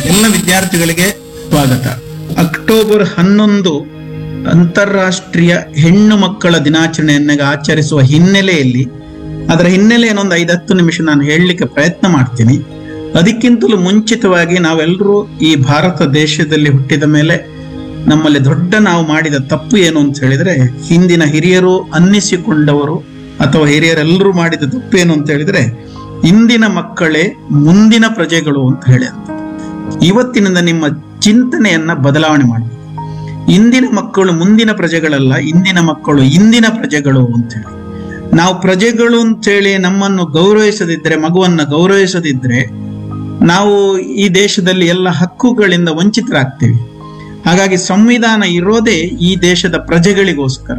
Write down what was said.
ಎಲ್ಲ ವಿದ್ಯಾರ್ಥಿಗಳಿಗೆ ಸ್ವಾಗತ ಅಕ್ಟೋಬರ್ ಹನ್ನೊಂದು ಅಂತಾರಾಷ್ಟ್ರೀಯ ಹೆಣ್ಣು ಮಕ್ಕಳ ದಿನಾಚರಣೆಯನ್ನ ಆಚರಿಸುವ ಹಿನ್ನೆಲೆಯಲ್ಲಿ ಅದರ ಹಿನ್ನೆಲೆಯನ್ನು ಒಂದು ಐದು ಹತ್ತು ನಿಮಿಷ ನಾನು ಹೇಳಲಿಕ್ಕೆ ಪ್ರಯತ್ನ ಮಾಡ್ತೀನಿ ಅದಕ್ಕಿಂತಲೂ ಮುಂಚಿತವಾಗಿ ನಾವೆಲ್ಲರೂ ಈ ಭಾರತ ದೇಶದಲ್ಲಿ ಹುಟ್ಟಿದ ಮೇಲೆ ನಮ್ಮಲ್ಲಿ ದೊಡ್ಡ ನಾವು ಮಾಡಿದ ತಪ್ಪು ಏನು ಅಂತ ಹೇಳಿದ್ರೆ ಹಿಂದಿನ ಹಿರಿಯರು ಅನ್ನಿಸಿಕೊಂಡವರು ಅಥವಾ ಹಿರಿಯರೆಲ್ಲರೂ ಮಾಡಿದ ತಪ್ಪು ಏನು ಅಂತ ಹೇಳಿದ್ರೆ ಇಂದಿನ ಮಕ್ಕಳೇ ಮುಂದಿನ ಪ್ರಜೆಗಳು ಅಂತ ಹೇಳಿ ಅಂತ ಇವತ್ತಿನಿಂದ ನಿಮ್ಮ ಚಿಂತನೆಯನ್ನ ಬದಲಾವಣೆ ಮಾಡಿ ಇಂದಿನ ಮಕ್ಕಳು ಮುಂದಿನ ಪ್ರಜೆಗಳಲ್ಲ ಇಂದಿನ ಮಕ್ಕಳು ಇಂದಿನ ಪ್ರಜೆಗಳು ಅಂತ ಹೇಳಿ ನಾವು ಪ್ರಜೆಗಳು ಅಂತೇಳಿ ನಮ್ಮನ್ನು ಗೌರವಿಸದಿದ್ರೆ ಮಗುವನ್ನ ಗೌರವಿಸದಿದ್ರೆ ನಾವು ಈ ದೇಶದಲ್ಲಿ ಎಲ್ಲ ಹಕ್ಕುಗಳಿಂದ ವಂಚಿತರಾಗ್ತೀವಿ ಹಾಗಾಗಿ ಸಂವಿಧಾನ ಇರೋದೇ ಈ ದೇಶದ ಪ್ರಜೆಗಳಿಗೋಸ್ಕರ